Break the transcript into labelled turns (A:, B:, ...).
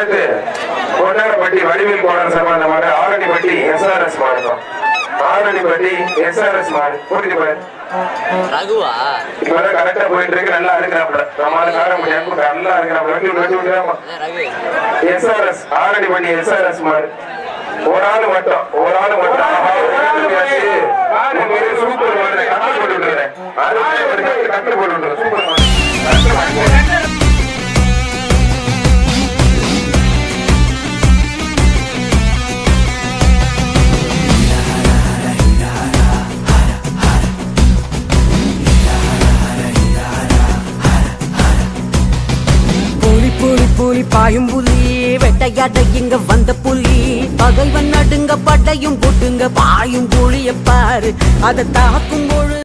A: அடுத்து கொண்டாரப்பட்டி வடிவில் கோணர் சம்பந்த மாடு ஆரணிப்பட்டி எஸ்ஆர்எஸ் மாடுதான் ஆரணிப்பட்டி எஸ்ஆர்எஸ் மாடு புரிஞ்சு பாரு
B: ரகுவா
A: இப்பதான் கரெக்டா போயிட்டு இருக்கு நல்லா இருக்கிறாப்புல நம்மளால கார முடியாது நல்லா இருக்கிறாப்புல வண்டி விட்டு வண்டி விட்டுறாமா
B: அதான் ரகு
A: எஸ்ஆர்எஸ் ஆரணிப்பட்டி எஸ்ஆர்எஸ் மாடு ஒரு ஆள் மட்டும் ஒரு ஆள் மட்டும் ஆஹா, ஒரு ஆளு பேசி, உண்மையிலே சூப்பர் மாடு கட்டு போட்டு விட்டுறேன் அருமையா ஒரு கட்டு கட்டு போட்டு விட்டுறேன் சூப்பர் மாடு கட்டு போட்டு விட்டுறேன்.
C: புலி புலி புலி பாயும் புலி வேட்டையாட இங்க வந்த புலி பகைவன் நடுங்க பட்டையும் போட்டுங்க பாயும் புலிய பாரு அதை தாக்கும் பொழுது